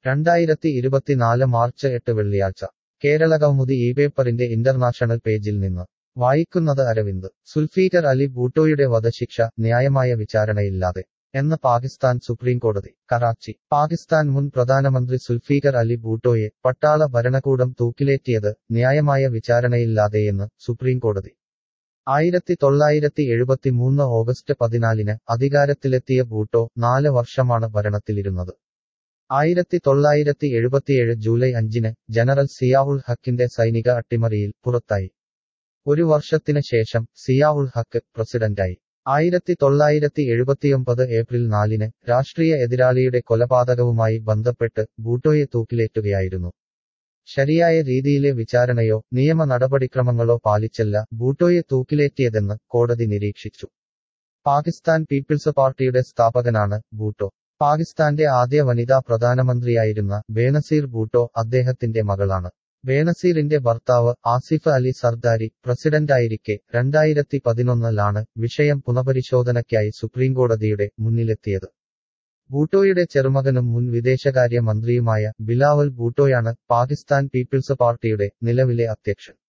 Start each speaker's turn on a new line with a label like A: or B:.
A: രണ്ടായിരത്തി ഇരുപത്തിനാല് മാർച്ച് എട്ട് വെള്ളിയാഴ്ച കേരളകൗമുദി ഈ പേപ്പറിന്റെ ഇന്റർനാഷണൽ പേജിൽ നിന്ന് വായിക്കുന്നത് അരവിന്ദ് സുൽഫീഖർ അലി ഭൂട്ടോയുടെ വധശിക്ഷ ന്യായമായ വിചാരണയില്ലാതെ എന്ന് പാകിസ്ഥാൻ സുപ്രീംകോടതി കറാച്ചി പാകിസ്ഥാൻ മുൻ പ്രധാനമന്ത്രി സുൽഫീഖർ അലി ഭൂട്ടോയെ പട്ടാള ഭരണകൂടം തൂക്കിലേറ്റിയത് ന്യായമായ വിചാരണയില്ലാതെയെന്ന് സുപ്രീംകോടതി ആയിരത്തി തൊള്ളായിരത്തി എഴുപത്തിമൂന്ന് ഓഗസ്റ്റ് പതിനാലിന് അധികാരത്തിലെത്തിയ ഭൂട്ടോ നാല് വർഷമാണ് ഭരണത്തിലിരുന്നത് ആയിരത്തി തൊള്ളായിരത്തി എഴുപത്തിയേഴ് ജൂലൈ അഞ്ചിന് ജനറൽ സിയാവുൾ ഹക്കിന്റെ സൈനിക അട്ടിമറിയിൽ പുറത്തായി ഒരു വർഷത്തിന് ശേഷം സിയാവുൾ ഹക്ക് പ്രസിഡന്റായി ആയിരത്തി തൊള്ളായിരത്തി എഴുപത്തിയൊമ്പത് ഏപ്രിൽ നാലിന് രാഷ്ട്രീയ എതിരാളിയുടെ കൊലപാതകവുമായി ബന്ധപ്പെട്ട് ഭൂട്ടോയെ തൂക്കിലേറ്റുകയായിരുന്നു ശരിയായ രീതിയിലെ വിചാരണയോ നിയമ നടപടിക്രമങ്ങളോ പാലിച്ചല്ല ഭൂട്ടോയെ തൂക്കിലേറ്റിയതെന്ന് കോടതി നിരീക്ഷിച്ചു പാകിസ്ഥാൻ പീപ്പിൾസ് പാർട്ടിയുടെ സ്ഥാപകനാണ് ഭൂട്ടോ പാകിസ്ഥാന്റെ ആദ്യ വനിതാ പ്രധാനമന്ത്രിയായിരുന്ന ബേനസീർ ഭൂട്ടോ അദ്ദേഹത്തിന്റെ മകളാണ് ബേനസീറിന്റെ ഭർത്താവ് ആസിഫ് അലി സർദാരി പ്രസിഡന്റായിരിക്കെ രണ്ടായിരത്തി പതിനൊന്നിലാണ് വിഷയം പുനഃപരിശോധനയ്ക്കായി സുപ്രീംകോടതിയുടെ മുന്നിലെത്തിയത് ഭൂട്ടോയുടെ ചെറുമകനും മുൻ വിദേശകാര്യ മന്ത്രിയുമായ ബിലാവൽ ഭൂട്ടോയാണ് പാകിസ്ഥാൻ പീപ്പിൾസ് പാർട്ടിയുടെ നിലവിലെ അധ്യക്ഷൻ